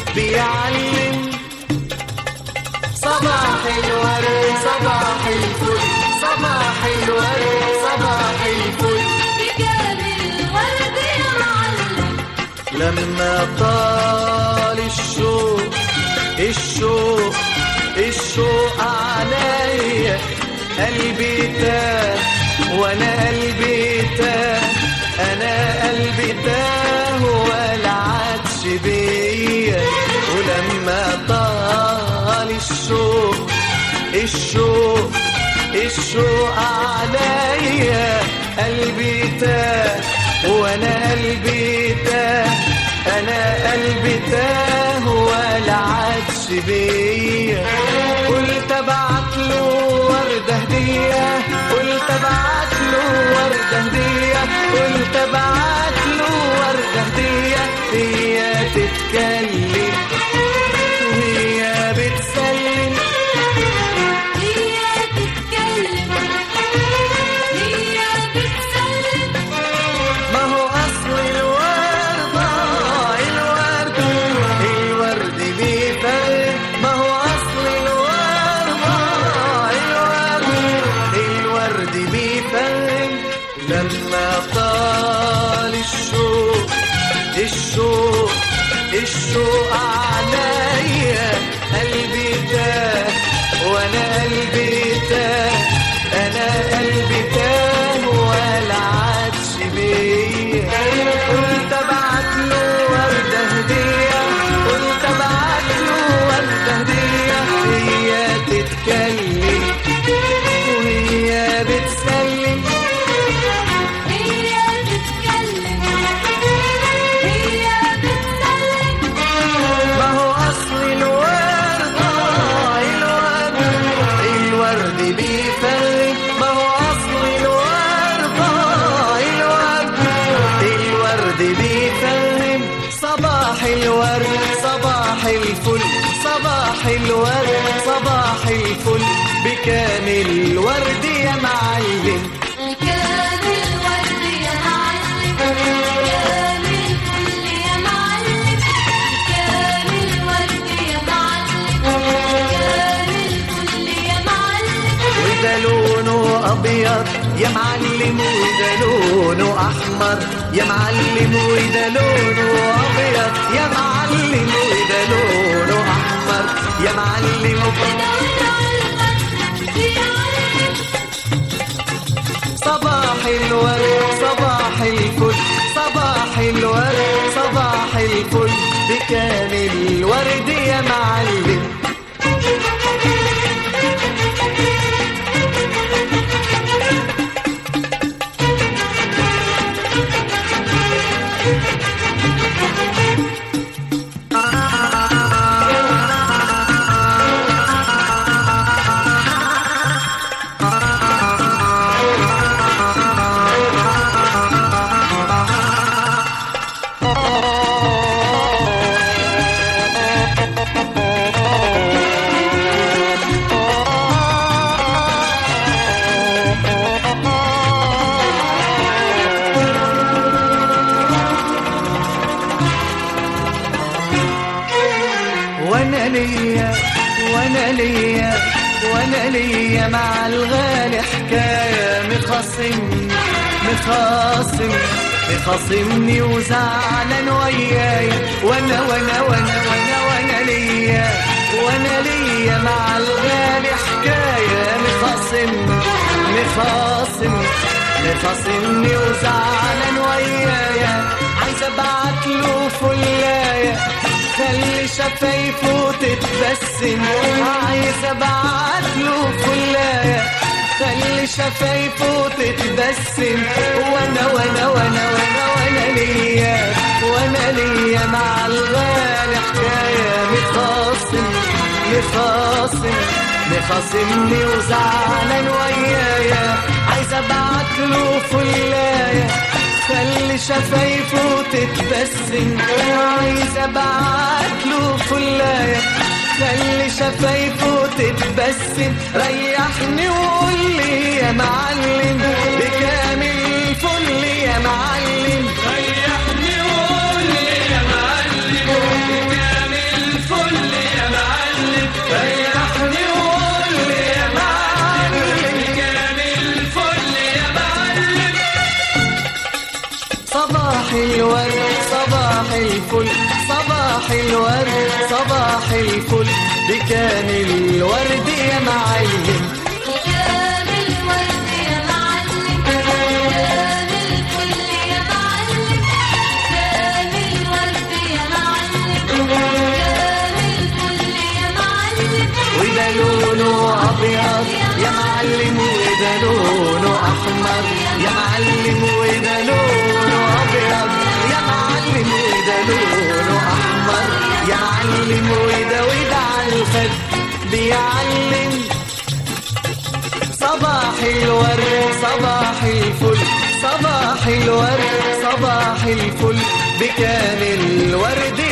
بيعلم صباح الورد صباح الفل صباح الورد صباح الفل بجميل ورد يا معلم لما طال الشوق الشوق الشوق عليا قلبي تاه وانا قلبي تاه انا قلبي تاه ولا عادش بيا ولما طال الشوق الشوق الشوق عليا قلبي تاه وانا قلبي تاه انا قلبي تاه ولا عادش بيا قلت ابعت له ورده هديه قلت ابعت له ورده هديه قلت ابعت له ورده هديه هي تتكلم وهي بتسلم هي تتكلم هي بتسلم ما هو أصل الوردة الورد الورد بيفرق ما هو أصل الوردة الورد الورد بيفرق لما طال الشوق الشوق الشوق عليا قلبي تاه وانا قلبي تاه انا قلبي تاه ولا عادش بيا قلت ابعت له ورده هديه قلت ابعت له ورده هديه هي تتكلم وهي بتسلم هي تتكلم هي بتسلم ما هو أصل الورد الورد الورد بيفرق ما هو أصل الورد الورد الورد بيفرق صباح الورد صباح الفل صباح الورد صباح الفل بكامل الورد يا معلم كان الورد يا معلم كان الفل يا معلم كان الورد يا معلم كان الفل يا معلم وده لونه ابيض يا معلم وده لونه احمر يا معلم وده لونه ابيض يا معلم وده لونه احمر يا معلم ودور القلب بيعلم صباح الورد صباح الفل صباح الورد صباح الفل بكامل الورد يا معلم وانا ليا وانا ليا وانا ليا مع الغالي حكايه مخاصمني مخاصم مخاصمني وزعلان وياي وانا وانا وانا وانا وانا ليا وانا ليا مع الغالي حكايه مخاصمني مخاصم مخاصمني وزعلان ويايا عايز ابعت له فلايه خلي شفايفه تتبسم عايز ابعت له فلايه خلي شفايفه تتبسم وانا وانا وانا وانا وانا ليا وانا ليا مع الغالي حكايه مخاصم مخاصم مخاصمني وزعلان ويايا عايز ابعت له فلايه خلي شفايفه تتبسم عايز ابعت له فلايه خلي شفايفه تتبسم ريحني وقول لي يا معلم بكامل فل يا معلم ريحني وقول لي يا معلم بكامل صباح الفل بكامل ورد يا معلم كامل ورد يا معلم كامل فل يا معلم كامل ورد يا معلم كامل فل يا معلم وده لونه ابيض يا معلم وده لونه احمر يا معلم وده لونه ابيض يا معلم وده لونه احمر يا معلم وده وده على الخد بيعلم صباح الورد صباح الفل صباح الورد صباح الفل بكامل ورد